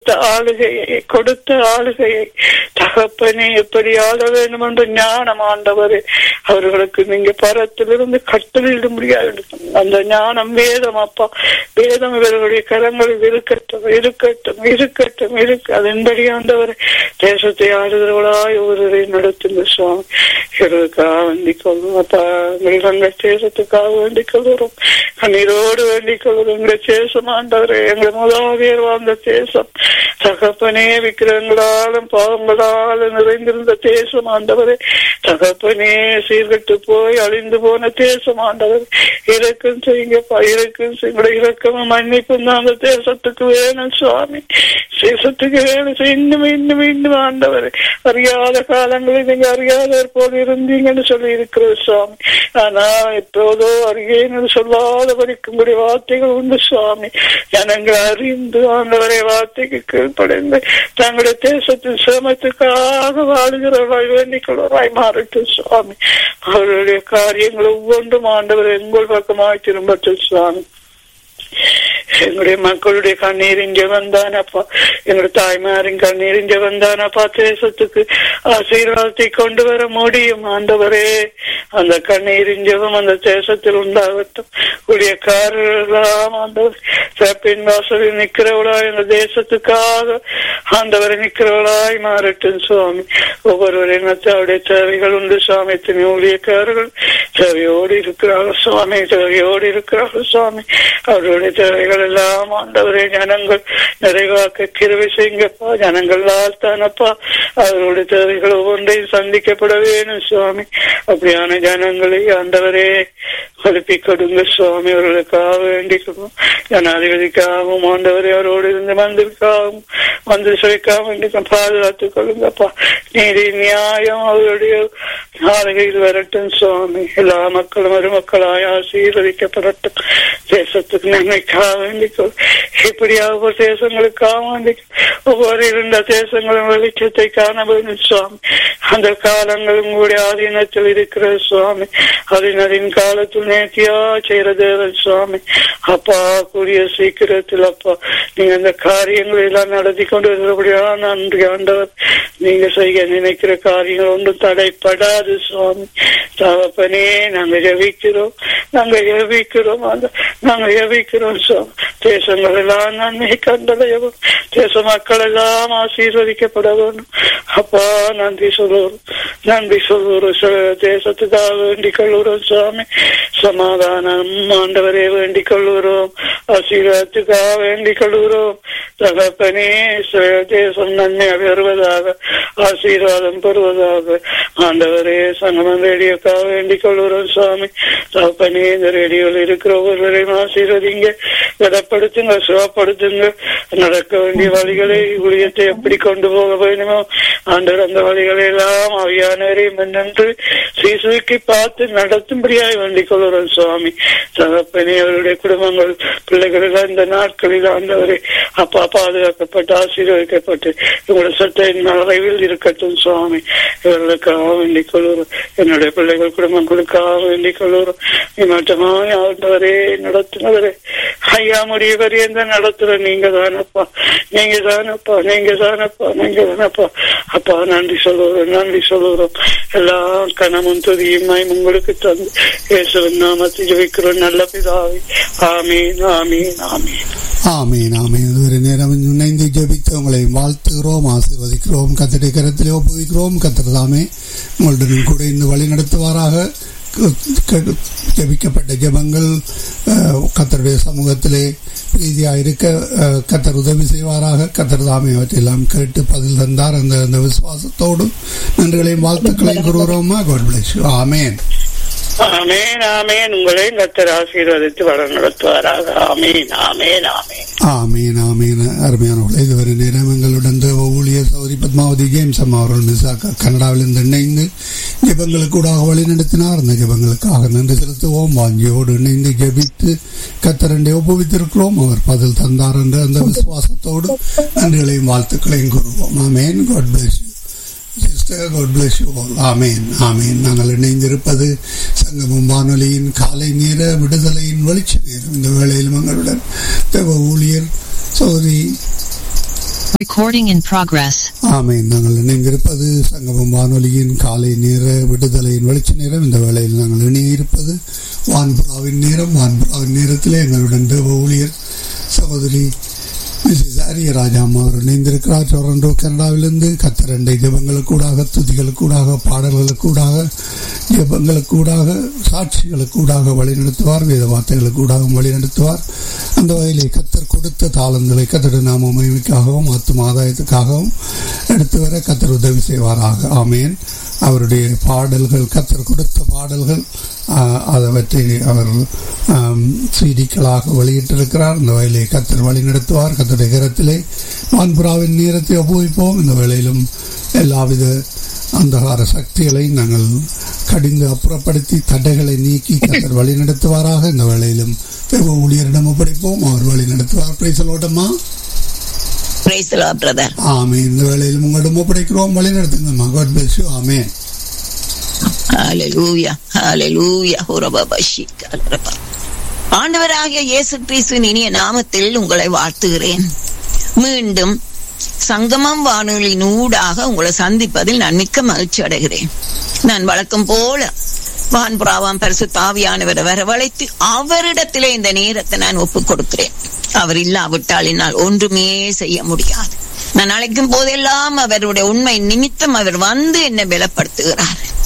கொடுத்த ஆளுகையை கொடுத்த ஆளுகையை தகப்பனே எப்படி ஆள வேண்டும் என்று ஞானம் ஆண்டவரே அவர்களுக்கு நீங்க பரத்திலிருந்து கட்டளையிட முடியாது அந்த ஞானம் வேதம் அப்பா வேதம் இவர்களுடைய கரங்களில் இருக்கட்டும் இருக்கட்டும் இருக்கட்டும் இருக்கு அதன்படி ஆண்டவர் தேசத்தை ஆளுகிறவளாய் ஒருவரை நடத்துங்க சுவாமி இவர்களுக்காக வேண்டிக் கொள்வோம் அப்பா எங்கள் தேசத்துக்காக வேண்டிக் கொள்கிறோம் கண்ணீரோடு வேண்டிக் கொள்கிறோம் எங்கள் தேசம் ஆண்டவரே எங்கள் முதலாவியர் வாழ்ந்த தேசம் தகப்பனே விக்கிரங்களாலும் பாவங்களாலும் நிறைந்திருந்த தேசம் ஆண்டவரே தகப்பனே சீர்கட்டு போய் அழிந்து போன தேசம் ஆண்டவர் இறக்கம் செய்யுங்கப்பா இறக்கம் செய்யுங்க இறக்கமும் மன்னிப்பும் தான் அந்த தேசத்துக்கு வேணும் சுவாமி தேசத்துக்கு வேணும் இன்னும் இன்னும் இன்னும் ஆண்டவர் அறியாத காலங்களில் நீங்க அறியாதவர் போல இருந்தீங்கன்னு சொல்லி இருக்கிறது சுவாமி ஆனா எப்போதோ அறியேன்னு சொல்லாத படிக்கும்படி வார்த்தைகள் உண்டு சுவாமி ஜனங்கள் அறிந்து ஆண்டவரை வார்த்தைக்கு கீழ்ப்படைந்து தங்களுடைய தேசத்தின் சிரமத்துக்காக வாழுகிறவர்களாய் வேண்டிக் கொள்வராய் மாறட்டும் சுவாமி அவர்களுடைய காரியங்கள் ஒவ்வொன்றும் ஆண்டவர் எங்கள் பக்கமாய் திரும்பட்டும் சுவாமி எங்களுடைய மக்களுடைய கண்ணீர் இங்க வந்தானப்பா எங்களுடைய தாய்மாரின் கண்ணீர் இங்க வந்தானப்பா தேசத்துக்கு ஆசீர்வாதத்தை கொண்டு வர முடியும் ஆண்டவரே அந்த கண்ணீர் இஞ்சவும் அந்த தேசத்தில் உண்டாகட்டும் ஊழியக்காரர்களாம் ஆண்டவர் சிறப்பின் வாசலில் நிக்கிறவளாய் அந்த தேசத்துக்காக ஆண்டவரை நிக்கிறவளாய் மாறட்டும் சுவாமி ஒவ்வொருவரின் அவருடைய தேவைகள் உண்டு சுவாமி எத்தனை ஊழியக்காரர்கள் தேவையோடு இருக்கிறார்கள் சுவாமி தேவையோடு இருக்கிறார்கள் சுவாமி அவருடைய தேவைகள் எல்லாம் ஆண்டவரே ஜனங்கள் நிறைவாக்க கிருவை செய்யுங்கப்பா ஜனங்கள் தானப்பா அவருடைய தேவைகள் ஒவ்வொன்றையும் சந்திக்கப்பட வேணும் சுவாமி அப்படியான ஜனங்களை ஆண்டவரே எழுப்பி கொடுங்க சுவாமி அவர்களுக்காக வேண்டிக்கணும் ஜனாதிபதிக்காகவும் ஆண்டவரே அவரோடு இருந்து மந்திரிக்காகவும் மந்திரி சபைக்காக வேண்டிக்கும் பாதுகாத்துக் கொள்ளுங்கப்பா நீதி நியாயம் அவருடைய ஆளுகையில் வரட்டும் சுவாமி எல்லா மக்களும் மருமக்களாய் ஆசீர்வதிக்கப்படட்டும் தேசத்துக்கு நன்மைக்காக வேண்டிக்கொள் இப்படியா ஒவ்வொரு தேசங்களுக்காக வேண்டிக் ஒவ்வொரு இருந்த தேசங்களும் வெளிச்சத்தை காண வேண்டும் சுவாமி அந்த காலங்கள் உங்களுடைய ஆதீனத்தில் இருக்கிற சுவாமி ஆதீனத்தின் காலத்தில் நேர்த்தியா செய்கிற தேவன் சுவாமி அப்பா கூடிய சீக்கிரத்தில் அப்பா நீங்க அந்த காரியங்களை எல்லாம் நடத்தி கொண்டு வருகிறபடியா நன்றி ஆண்டவர் நீங்க செய்ய நினைக்கிற காரியங்கள் ஒன்றும் தடைப்படாது சுவாமி தகப்பனே நாங்க ஜெபிக்கிறோம் நாங்க ஜெபிக்கிறோம் அந்த நாங்க ஜெபிக்கிறோம் சுவாமி தேசங்கள் எல்லாம் நன்மை கண்டடையவும் தேச மக்கள் எல்லாம் ஆசீர்வதிக்கப்பட வேண்டும் அப்பா நன்றி சொல்லுவோம் நன்றி சொல்லுவோம் தேசத்துக்காக வேண்டிக் கொள்ளுறோம் சுவாமி சமாதானம் ஆண்டவரே வேண்டிக் கொள்ளுகிறோம் ஆசீர்வாதத்துக்காக வேண்டிக் கொள்ளுகிறோம் தகப்பனே தேசம் நன்மை பெறுவதாக ஆசீர்வாதம் பெறுவதாக ஆண்டவரே சங்கமம் ரேடியோக்காக வேண்டிக் கொள்ளுகிறோம் சுவாமி தகப்பனே இந்த ரேடியோவில் இருக்கிற ஒவ்வொருவரையும் ஆசீர்வதிங்க திடப்படுத்துங்க சுகப்படுத்துங்க நடக்க வேண்டிய வழிகளை ஊழியத்தை எப்படி கொண்டு போக வேணுமோ ஆண்டவர் அந்த வழிகளை எல்லாம் அவையானவரையும் நின்று சீசுக்கி பார்த்து நடத்தும்படியாய் வேண்டிக் கொள்கிறோம் சுவாமி தகப்பனே அவருடைய குடும்பங்கள் பிள்ளைகள் எல்லாம் இந்த நாட்களில் ஆண்டவரை அப்பா பாதுகாக்கப்பட்டு ஆசீர்வதிக்கப்பட்டு உங்களுடைய சட்டையின் நிறைவில் இருக்கட்டும் சுவாமி இவர்களுக்காக வேண்டிக் கொள்கிறோம் என்னுடைய பிள்ளைகள் குடும்பங்களுக்காக வேண்டிக் கொள்கிறோம் மட்டுமாய் ஆண்டவரே நடத்துனவரே ஐயா முடிய வரையந்த நடத்துற நீங்க தானப்பா நீங்க தானப்பா நீங்க தானப்பா நீங்க தானப்பா அப்பா நன்றி சொல்லுறோம் நன்றி சொல்லுறோம் எல்லா கணமும் துதியுமாய் உங்களுக்கு தந்து இயேசுவின் நாமத்தை ஜெபிக்கிறோம் நல்ல பிதாவே ஆமீன் ஆமீன் ஆமீன் ஆமீன் ஆமீன் ஒரு நேரம் இணைந்து ஜெபித்து உங்களை வாழ்த்துகிறோம் ஆசீர்வதிக்கிறோம் கத்தடை கரத்திலே ஒப்புவிக்கிறோம் கத்தர் தாமே உங்களுடன் கூட இந்த வழி நடத்துவாராக ஜபிக்கப்பட்ட ஜபங்கள் கத்தருடைய சமூகத்திலே ரீதியாக இருக்க கத்தர் உதவி செய்வாராக கத்தர் தாமே அவற்றையெல்லாம் கேட்டு பதில் தந்தார் அந்த அந்த விசுவாசத்தோடு நன்றிகளையும் வாழ்த்துக்களையும் கூறுகிறோமா காட் பிளஸ் ஆமேன் ஆமேன் ஆமேன் உங்களை கத்தர் ஆசீர்வதித்து வர நடத்துவாராக ஆமேன் ஆமேன் ஆமேன் ஆமீன் ஆமீன் அருமையானவர்களே இதுவரை நேரம் எங்களுடன் தேவ ஊழியர் சௌரி பத்மாவதி ஜேம்ஸ் அம்மா அவர்கள் மிசாக்க கனடாவிலிருந்து இணைந்து ஜெபங்களுக்கு கூட வழி நடத்தினார் அந்த ஜெபங்களுக்காக நன்றி செலுத்துவோம் வாஞ்சியோடு இணைந்து ஜெபித்து கத்தரண்டை ஒப்புவித்திருக்கிறோம் அவர் பதில் தந்தார் என்ற அந்த விசுவாசத்தோடு நன்றிகளையும் வாழ்த்துக்களையும் கூறுவோம் amen God bless sister God bless you all amen amen நாங்கள் இணைந்திருப்பது சங்கமம் வானொலியின் காலை நேர விடுதலையின் வெளிச்ச நேரம் இந்த வேளையில் எங்களுடன் தேவ ஊழியர் சௌரி Recording in progress. ஆமென் நாங்கள் இணைந்திருப்பது சங்கமம் வானொலியின் காலை நேர விடுதலையின் வெளிச்ச நேரம் இந்த வேளையில் நாங்கள் இணையிருப்பது வான்புறாவின் நேரம் வான்புறாவின் நேரத்திலே எங்களுடன் தேவ ஊழியர் சகோதரி மிஸ்ஸஸ் ஆரியராஜா அம்மா அவர் இணைந்திருக்கிறார் டொரண்டோ கனடாவிலிருந்து கத்தரண்டை ஜபங்களுக்கூடாக துதிகளுக்கூடாக பாடல்களுக்கூடாக ஜபங்களுக்கூடாக சாட்சிகளுக்கூடாக வழிநடத்துவார் வேத வார்த்தைகளுக்கூடாகவும் வழிநடத்துவார் அந்த வகையிலே கத்தர் கொடுத்த தாளங்களை கத்தர் நாம மகிமைக்காகவும் ஆத்தும ஆதாயத்துக்காகவும் எடுத்து வர கத்தர் உதவி செய்வாராக ஆமேன் அவருடைய பாடல்கள் கத்தர் கொடுத்த பாடல்கள் ஆஹ், அவற்றை அவர் சீடிக்களாக வெளியிட்டிருக்கிறார் இந்த வேலையை கத்தர் வழி நடத்துவார் கத்தருடைய கரத்திலே வான்புறாவின் நேரத்தை ஒப்புவிப்போம் இந்த வேளையிலும் எல்லாவித அந்தகார சக்திகளை நாங்கள் கடிந்து அப்புறப்படுத்தி தடைகளை நீக்கி கத்தர் வழி நடத்துவாராக இந்த வேளையிலும் தேவ ஊழியரிடம் ஒப்படைப்போம் அவர் வழி நடத்துவார் பிரைசலோட்டமா Praise the Lord, brother. ஆமே இந்த வேளையிலும் உங்களிடம் ஒப்படைக்கிறோம் வழி நடத்துங்கம்மா God bless you amen Hallelujah. Hallelujah. ஹோரபாபாஷி, கலரபா. ஆண்டவராகிய இயேசு கிறிஸ்துவின் இனிய நாமத்தில் உங்களை வாழ்த்துகிறேன் மீண்டும் சங்கமம் வானொலியின் ஊடாக உங்களை சந்திப்பதில் நான் மிக்க மகிழ்ச்சி அடைகிறேன் நான் வழக்கம் போல வான்புறாவாம் பரிசு தாவியானவரை வரவழைத்து அவரிடத்திலே இந்த நேரத்தை நான் ஒப்புக் கொடுக்கிறேன் அவர் இல்லாவிட்டால் என்னால் ஒன்றுமே செய்ய முடியாது நான் அழைக்கும் போதெல்லாம் அவருடைய உண்மை நிமித்தம் அவர் வந்து என்னை பலப்படுத்துகிறார்